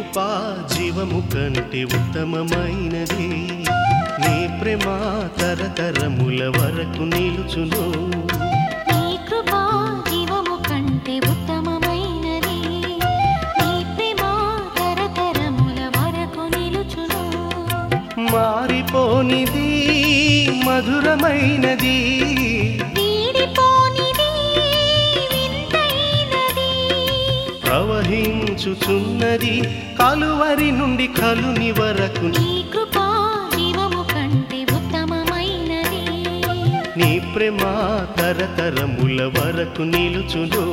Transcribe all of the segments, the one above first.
కృపా జీవము కంటే ఉత్తమమైనది నీ ప్రేమ తరతరముల వరకు నిలుచును నీ కృపా జీవము కంటే ఉత్తమమైనది నీ ప్రేమ తరతరముల వరకు నిలుచును మారిపోనిది మధురమైనది వీడిపోనిది వింతైనది ప్రవహించుచున్నది కలువరి నుండి కలుని వరకు నీ కృపా జీవము కంటే ఉత్తమమైనది నీ ప్రేమ తరతరముల వరకు నిలుచును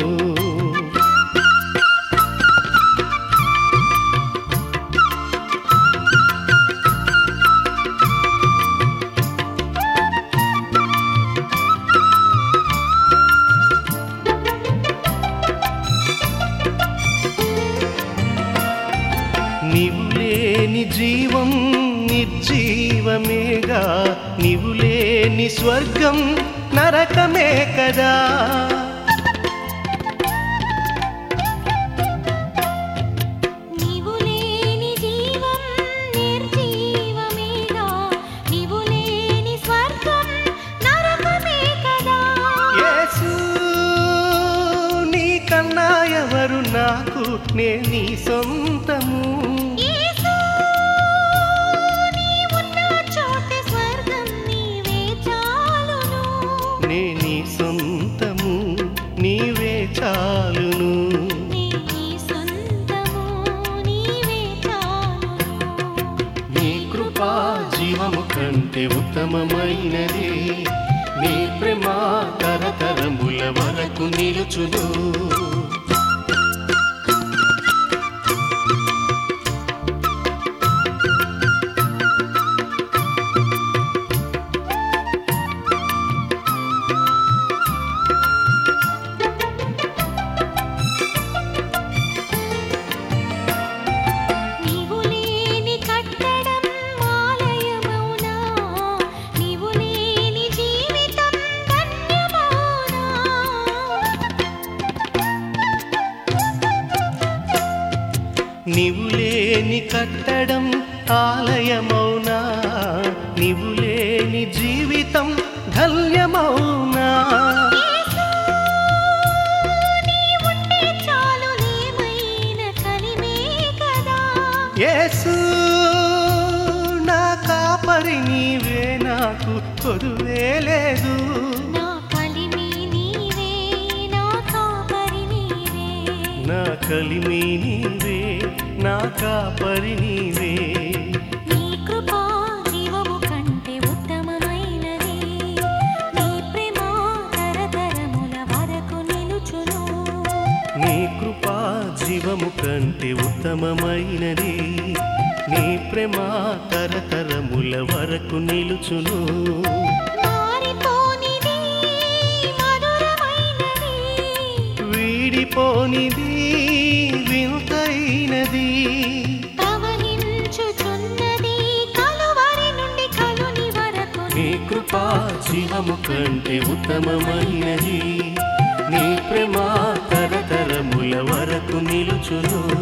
నీవు లేని జీవం నిర్జీవమేగా నీవు లేని స్వర్గం నరకమే కదా నీవు లేని జీవం నిర్జీవమేగా నీవు లేని స్వర్గం నరకమే కదా యేసు నీ కన్నా ఎవరు నాకు నే నీ సొంతము యేసు నీ ఉన్న చోటే స్వర్గం నీవే చాలును నే నీ సొంతము నీవే చాలును నీ నీ సొంతము నీవే చాలును నీ కృపా జీవము కంటే ఉత్తమమైనది నీ ప్రేమ తరతరముల వరకు నిలుచును నీవు లేని కట్టడం ఆలయమౌనా నీవు లేని జీవితం ధన్యమౌనా నీవు లేని కట్టడం ఆలయమౌనా నీవు లేని జీవితం ధన్యమౌనా యేసు నీ ఉంటే చాలు ఏమైన కలిమే కదా యేసు నా కాపరి నీవే నాకు కొదువే లేదు నా కలిమి నీవే నా కాపరి నీవే నా కలిమి నీవే నా కాపరి నీవే నీ కృపా జీవము కంటే ఉత్తమమైనది నీ ప్రేమ తరతరముల వరకు నిలుచును నీ కృపా జీవము కంటే ఉత్తమమైనది నీ ప్రేమ తరతరముల వరకు నిలుచును మారిపోనిది మధురమైనది వీడిపోనిది వింతైనది ప్రవహించుచున్నది కలువరి నుండి కలుని వరకు నీ కృపా జీవము కంటే ఉత్తమమైనది నీ ప్రేమ తరతరముల వరకు నిలుచును